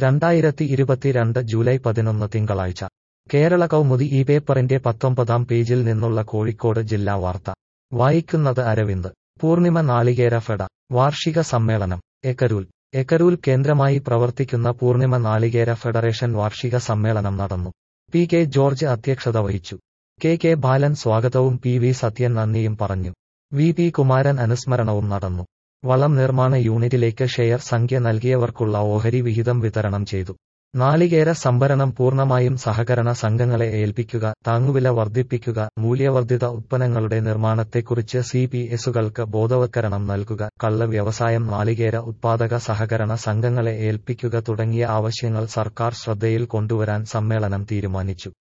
രണ്ടായിരത്തി ഇരുപത്തിരണ്ട് ജൂലൈ പതിനൊന്ന് തിങ്കളാഴ്ച കേരള കൗമുദി ഈ പേപ്പറിന്റെ പത്തൊമ്പതാം പേജിൽ നിന്നുള്ള കോഴിക്കോട് ജില്ലാ വാർത്ത വായിക്കുന്നത് അരവിന്ദ് പൂർണിമ നാളികേര ഫെഡ വാർഷിക സമ്മേളനം എക്കരൂൽ എക്കരൂൽ കേന്ദ്രമായി പ്രവർത്തിക്കുന്ന പൂർണിമ നാളികേര ഫെഡറേഷൻ വാർഷിക സമ്മേളനം നടന്നു പി കെ ജോർജ് അധ്യക്ഷത വഹിച്ചു കെ കെ ബാലൻ സ്വാഗതവും പി വി സത്യൻ നന്ദിയും പറഞ്ഞു വി പി കുമാരൻ അനുസ്മരണവും നടന്നു വളം നിർമ്മാണ യൂണിറ്റിലേക്ക് ഷെയർ സംഖ്യ നൽകിയവർക്കുള്ള ഓഹരി വിഹിതം വിതരണം ചെയ്തു നാളികേര സംഭരണം പൂർണ്ണമായും സഹകരണ സംഘങ്ങളെ ഏൽപ്പിക്കുക താങ്ങുവില വർദ്ധിപ്പിക്കുക മൂല്യവർദ്ധിത ഉത്പന്നങ്ങളുടെ നിർമ്മാണത്തെക്കുറിച്ച് സി പി എസുകൾക്ക് ബോധവൽക്കരണം നൽകുക കള്ള വ്യവസായം നാളികേര ഉത്പാദക സഹകരണ സംഘങ്ങളെ ഏൽപ്പിക്കുക തുടങ്ങിയ ആവശ്യങ്ങൾ സർക്കാർ ശ്രദ്ധയിൽ കൊണ്ടുവരാൻ സമ്മേളനം തീരുമാനിച്ചു